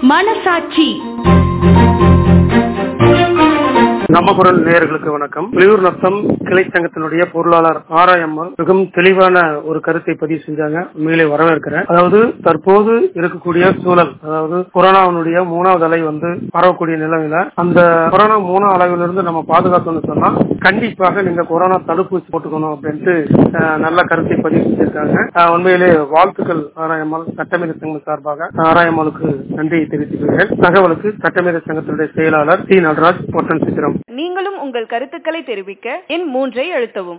மனசாட்சி நம்ம குரல் நேயர்களுக்கு வணக்கம் வெளியூர் நத்தம் கிளை சங்கத்தினுடைய பொருளாளர் ஆராயம்மாள் மிகவும் தெளிவான ஒரு கருத்தை பதிவு செஞ்சாங்க உண்மையிலே வரவேற்கிறேன் அதாவது தற்போது இருக்கக்கூடிய சூழல் அதாவது கொரோனாவினுடைய மூணாவது அலை வந்து பரவக்கூடிய நிலைமையில அந்த கொரோனா மூணாவது அலைவிலிருந்து நம்ம பாதுகாக்கணும்னு சொன்னா கண்டிப்பாக நீங்க கொரோனா தடுப்பூசி போட்டுக்கணும் அப்படின்ட்டு அஹ், நல்ல கருத்தை பதிவு செஞ்சிருக்காங்க அஹ், உண்மையிலே வாழ்த்துக்கள் ஆராயம்மாள் சட்டமேத சங்கம் சார்பாக ஆராயம்மாளுக்கு நன்றியை தெரிவித்துக் கொள்கிறேன் தகவலுக்கு சட்டமேத சங்கத்தினுடைய செயலாளர் டி நடராஜ் ஒட்டன் சித்திரம் நீங்களும் உங்கள் கருத்துக்களை தெரிவிக்க எண் மூன்றை அழுத்தவும்